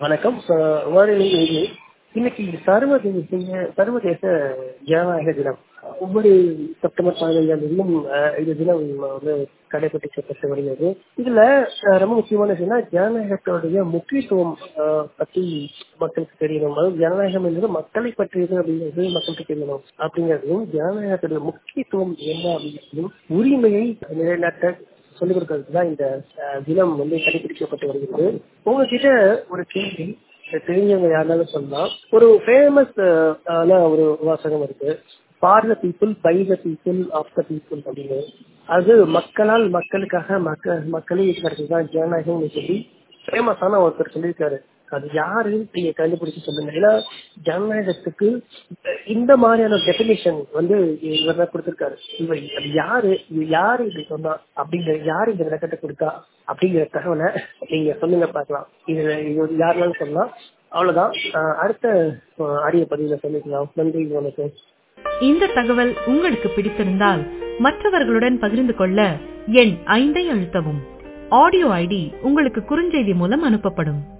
வணக்கம் அஹ் வானிலை செய்தி. இன்னைக்கு சர்வதேச சர்வதேச ஜனநாயக தினம் ஒவ்வொரு செப்டம்பர் பதினைஞ்சாம் தேதியும் அஹ், இந்த தினம் வந்து கடைபிடிக்கப்பட்டு வருகிறது இதுல அஹ், ரொம்ப முக்கியமான விஷயம்னா ஜனநாயகத்தோடைய முக்கியத்துவம் அஹ், பத்தி மக்களுக்கு தெரியணும் அதாவது ஜனநாயகம் என்பது மக்களை பற்றியது அப்படிங்கிறது மக்களுக்கு தெரியணும் அப்படிங்கிறதையும் ஜனநாயகத்துடைய முக்கியத்துவம் என்ன அப்படிங்கிறதையும் உரிமையை நிலைநாட்ட சொல்லிக் கொடுக்கறதுக்கு தான் இந்த அஹ், தினம் வந்து கடைபிடிக்கப்பட்டு வருகிறது உங்ககிட்ட ஒரு கேள்வி இதை தெரிஞ்சவங்க யாருனாலும் சொல்லலாம் ஒரு ஃபேமஸ் ஆன ஒரு வாசகம் இருக்கு for the people by the people of the people அப்படின்னு அது மக்களால் மக்களுக்காக மக்கள் மக்களே இருக்கிறது தான் ஜனநாயகம்னு சொல்லி ஃபேமஸான ஒருத்தர் சொல்லியிருக்காரு அது யாரு நீங்க கண்டுபிடிச்சு சொல்லுங்க ஏன்னா ஜனநாயகத்துக்கு இந்த மாதிரியான டெபினிஷன் வந்து இவர் தான் கொடுத்திருக்காரு இவர் அது யாரு இது யாரு இப்படி சொன்னா அப்படிங்கிற யாரு இந்த விளக்கத்தை கொடுத்தா அப்படிங்கிற தகவலை நீங்க சொல்லுங்க பார்க்கலாம் இது இது வந்து யாருனாலும் சொல்லலாம் அவ்வளவுதான் அஹ் அடுத்த அஹ், அரிய பதிவுல சொல்லிக்கலாம் நன்றி வணக்கம் இந்த தகவல் உங்களுக்கு பிடித்திருந்தால் மற்றவர்களுடன் பகிர்ந்து கொள்ள எண் ஐந்தை அழுத்தவும் ஆடியோ ஐடி உங்களுக்கு குறுஞ்செய்தி மூலம் அனுப்பப்படும்